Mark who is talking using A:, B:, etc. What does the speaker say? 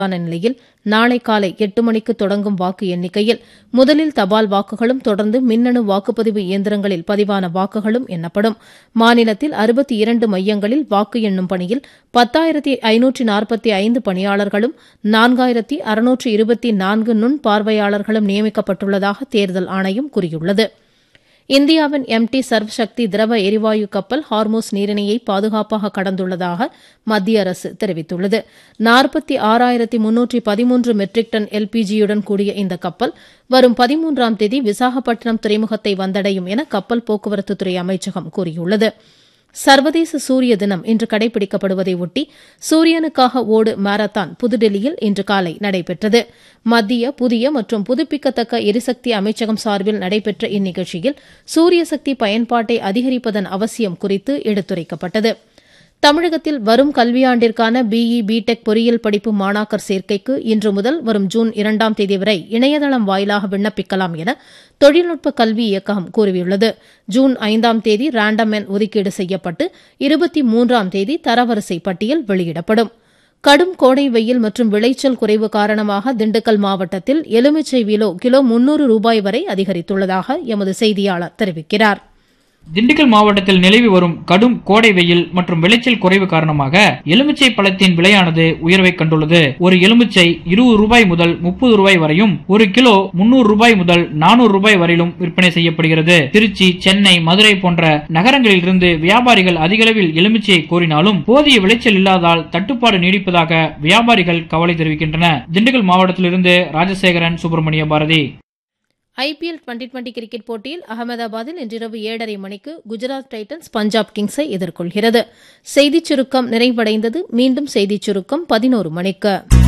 A: ஆன நிலையில் நாளை காலை எட்டு மணிக்கு தொடங்கும் வாக்கு எண்ணிக்கையில் முதலில் தபால் வாக்குகளும் தொடர்ந்து மின்னணு வாக்குப்பதிவு இயந்திரங்களில் பதிவான வாக்குகளும் எண்ணப்படும் மாநிலத்தில் அறுபத்தி இரண்டு மையங்களில் வாக்கு எண்ணும் பணியில் பத்தாயிரத்தி ஐநூற்றி நாற்பத்தி ஐந்து பணியாளர்களும் நான்காயிரத்தி அறுநூற்று இருபத்தி நான்கு நுண் பார்வையாளர்களும் நியமிக்கப்பட்டுள்ளதாக தேர்தல் ஆணையம் கூறியுள்ளது இந்தியாவின் எம்டி சர்வ் சக்தி திரவ எரிவாயு கப்பல் ஹார்மோஸ் நீரிணையை பாதுகாப்பாக கடந்துள்ளதாக மத்திய அரசு தெரிவித்துள்ளது நாற்பத்தி ஆறாயிரத்தி முன்னூற்றி பதிமூன்று மெட்ரிக் டன் எல்பிஜியுடன் கூடிய இந்த கப்பல் வரும் பதிமூன்றாம் தேதி விசாகப்பட்டினம் துறைமுகத்தை வந்தடையும் என கப்பல் போக்குவரத்துத்துறை அமைச்சகம் கூறியுள்ளது சர்வதேச சூரிய தினம் இன்று கடைபிடிக்கப்படுவதை ஒட்டி சூரியனுக்காக ஓடு மாரத்தான் புதுடெல்லியில் இன்று காலை நடைபெற்றது மத்திய புதிய மற்றும் புதுப்பிக்கத்தக்க எரிசக்தி அமைச்சகம் சார்பில் நடைபெற்ற இந்நிகழ்ச்சியில் சூரிய சக்தி பயன்பாட்டை அதிகரிப்பதன் அவசியம் குறித்து எடுத்துரைக்கப்பட்டது தமிழகத்தில் வரும் கல்வியாண்டிற்கான பிஇ பிடெக் பொறியியல் படிப்பு மாணாக்கர் சேர்க்கைக்கு இன்று முதல் வரும் ஜூன் இரண்டாம் தேதி வரை இணையதளம் வாயிலாக விண்ணப்பிக்கலாம் என தொழில்நுட்ப கல்வி இயக்ககம் கூறியுள்ளது ஜூன் ஐந்தாம் தேதி ரேண்டம் எண் ஒதுக்கீடு செய்யப்பட்டு இருபத்தி மூன்றாம் தேதி தரவரிசை பட்டியல் வெளியிடப்படும் கடும் கோடை வெயில் மற்றும் விளைச்சல் குறைவு காரணமாக திண்டுக்கல் மாவட்டத்தில் எலுமிச்சை விலோ கிலோ முன்னூறு ரூபாய் வரை அதிகரித்துள்ளதாக எமது செய்தியாளர் தெரிவிக்கிறார்
B: திண்டுக்கல் மாவட்டத்தில் நிலவி வரும் கடும் கோடை வெயில் மற்றும் விளைச்சல் குறைவு காரணமாக எலுமிச்சை பழத்தின் விலையானது உயர்வை கண்டுள்ளது ஒரு எலுமிச்சை இருபது ரூபாய் முதல் முப்பது ரூபாய் வரையும் ஒரு கிலோ முன்னூறு ரூபாய் முதல் நானூறு ரூபாய் வரையிலும் விற்பனை செய்யப்படுகிறது திருச்சி சென்னை மதுரை போன்ற நகரங்களில் இருந்து வியாபாரிகள் அதிகளவில் எலுமிச்சையை கோரினாலும் போதிய விளைச்சல் இல்லாதால் தட்டுப்பாடு நீடிப்பதாக வியாபாரிகள் கவலை தெரிவிக்கின்றன திண்டுக்கல் மாவட்டத்திலிருந்து Rajasekaran Subramania Bharathi
A: I P L twenty twenty cricket போட்டியில் அகமதாபாத்தில் இன்றிரவு ஏழரை மணிக்கு குஜராத் டைட்டன்ஸ் பஞ்சாப் கிங்ஸை எதிர்கொள்கிறது செய்திச் சுருக்கம் நிறைவடைந்தது மீண்டும் செய்திச் சுருக்கம் பதினோரு மணிக்கு